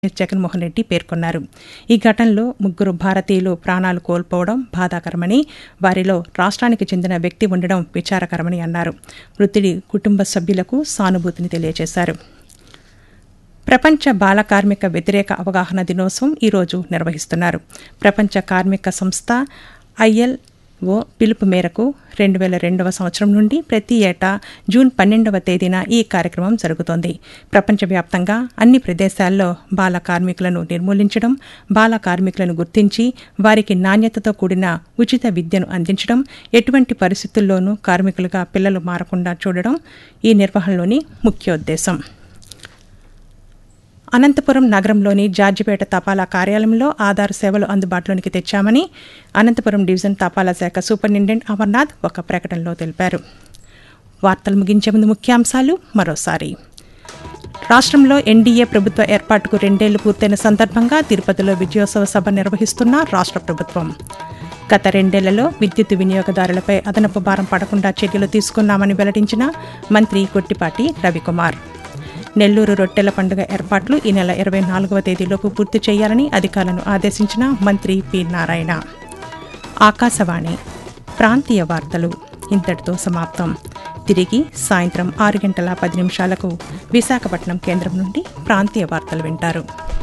జగన్మోహన్ రెడ్డి పేర్కొన్నారు ఈ ఘటనలో ముగ్గురు భారతీయులు ప్రాణాలు కోల్పోవడం బాధాకరమని వారిలో రాష్ట్రానికి చెందిన వ్యక్తి ఉండడం విచారకరమని అన్నారు మృతుడి కుటుంబ సభ్యులకు సానుభూతిని తెలియజేశారు ప్రపంచ బాల కార్మిక వ్యతిరేక అవగాహన దినోత్సవం ఈరోజు నిర్వహిస్తున్నారు ప్రపంచ కార్మిక సంస్థ ఐఎల్ఓ పిలుపు మేరకు రెండు వేల రెండవ సంవత్సరం నుండి ప్రతి ఏటా జూన్ పన్నెండవ తేదీన ఈ కార్యక్రమం జరుగుతోంది ప్రపంచవ్యాప్తంగా అన్ని ప్రదేశాల్లో బాల కార్మికులను నిర్మూలించడం బాల కార్మికులను గుర్తించి వారికి నాణ్యతతో కూడిన ఉచిత విద్యను అందించడం ఎటువంటి పరిస్థితుల్లోనూ కార్మికులుగా పిల్లలు మారకుండా చూడడం ఈ నిర్వహణలోని ముఖ్యోద్దేశం అనంతపురం నగరంలోని జార్జిపేట తపాలా కార్యాలయంలో ఆధార్ సేవలు అందుబాటులోనికి తెచ్చామని అనంతపురం డివిజన్ తపాలా శాఖ సూపరింటెండెంట్ అమర్నాథ్ ఒక ప్రకటనలో తెలిపారు వార్తలు ముగించే ముందు ముఖ్యాంశాలు మరోసారి రాష్ట్రంలో ఎన్డీఏ ప్రభుత్వ ఏర్పాటుకు రెండేళ్లు పూర్తయిన సందర్భంగా తిరుపతిలో విజయోత్సవ సభ నిర్వహిస్తున్న రాష్ట్ర ప్రభుత్వం గత రెండేళ్లలో విద్యుత్ వినియోగదారులపై అదనపు భారం పడకుండా చర్యలు తీసుకున్నామని వెల్లడించిన మంత్రి కొట్టిపాటి రవికుమార్ నెల్లూరు రొట్టెల పండుగ ఏర్పాట్లు ఈ నెల ఇరవై నాలుగవ తేదీలోపు పూర్తి చేయాలని అధికారులను ఆదేశించిన మంత్రి పి నారాయణ ఆకాశవాణి ప్రాంతీయ వార్తలు ఇంతటితో సమాప్తం తిరిగి సాయంత్రం ఆరు గంటల పది నిమిషాలకు విశాఖపట్నం కేంద్రం నుండి ప్రాంతీయ వార్తలు వింటారు